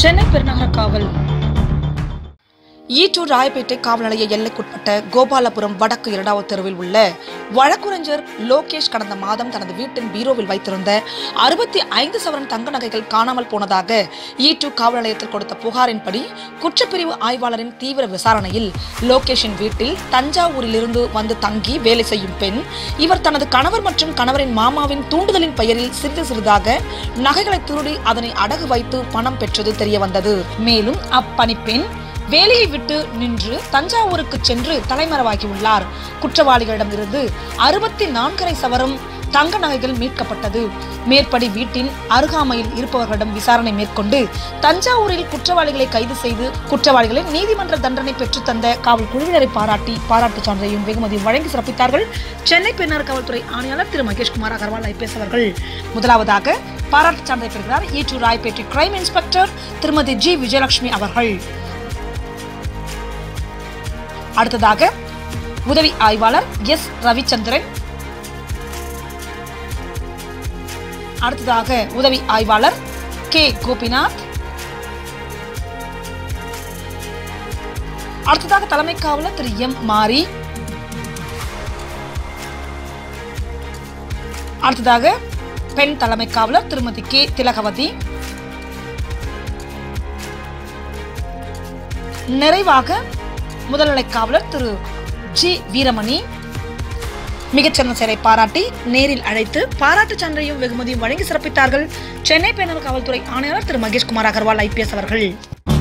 சென்னை பெருநகர காவல் ஈட்டூர் ராயப்பேட்டை காவல் நிலைய எல்லைக்குட்பட்ட கோபாலபுரம் வடக்கு இரண்டாவது தெருவில் உள்ள வழக்குரைஞர் லோகேஷ் கடந்த மாதம் தனது வீட்டின் பீரோவில் வைத்திருந்த அறுபத்தி ஐந்து சவரன் தங்க நகைகள் காணாமல் போனதாக ஈட்டூர் காவல் நிலையத்தில் கொடுத்த புகாரின்படி குற்றப்பிரிவு ஆய்வாளரின் தீவிர விசாரணையில் லோகேஷின் வீட்டில் தஞ்சாவூரிலிருந்து வந்து தங்கி வேலை செய்யும் பெண் இவர் தனது கணவர் மற்றும் கணவரின் மாமாவின் தூண்டுதலின் பெயரில் சிறிது சிறிதாக நகைகளை திருடி அதனை அடகு வைத்து பணம் பெற்றது தெரிய வந்தது மேலும் அப்பணிப்பெண் வேலையை விட்டு நின்று தஞ்சாவூருக்கு சென்று தலைமறைவாகியுள்ளார் குற்றவாளிகளிடமிருந்து அறுபத்தி நான்கரை சவரம் தங்க நகைகள் மீட்கப்பட்டது மேற்படி வீட்டின் அருகாமையில் இருப்பவர்களிடம் விசாரணை மேற்கொண்டு தஞ்சாவூரில் குற்றவாளிகளை கைது செய்து குற்றவாளிகளை நீதிமன்ற தண்டனை பெற்றுத் தந்த காவல் குழுவினரை பாராட்டி பாராட்டுச் சான்றையும் வெகுமதியும் வழங்கி சிறப்பித்தார்கள் சென்னை பெண்ணர் காவல்துறை ஆணையாளர் திரு மகேஷ்குமார் அகர்வால் ஐபிஎஸ் அவர்கள் முதலாவதாக பாராட்டுச் சான்றை பெறுகிறார் ஈச்சூர் ராய்பேட்டை கிரைம் இன்ஸ்பெக்டர் திருமதி ஜி விஜயலட்சுமி அவர்கள் அடுத்ததாக உதவி ஆய்வாளர் எஸ் ரவிச்சந்திரன் அடுத்ததாக உதவி ஆய்வாளர் கே கோபிநாத் அடுத்ததாக தலைமை காவலர் திரு எம் மாரி அடுத்ததாக பெண் தலைமை காவலர் திருமதி கே திலகவதி நிறைவாக முதல்நிலை காவலர் திரு ஜி வீரமணி மிகச்சிறந்த செயலை பாராட்டி நேரில் அழைத்து பாராட்டுச் சான்றையும் வெகுமதியும் வழங்கி சிறப்பித்தார்கள் சென்னை பேனர் காவல்துறை ஆணையாளர் திரு மகேஷ்குமார் அகர்வால் ஐபிஎஸ் அவர்கள்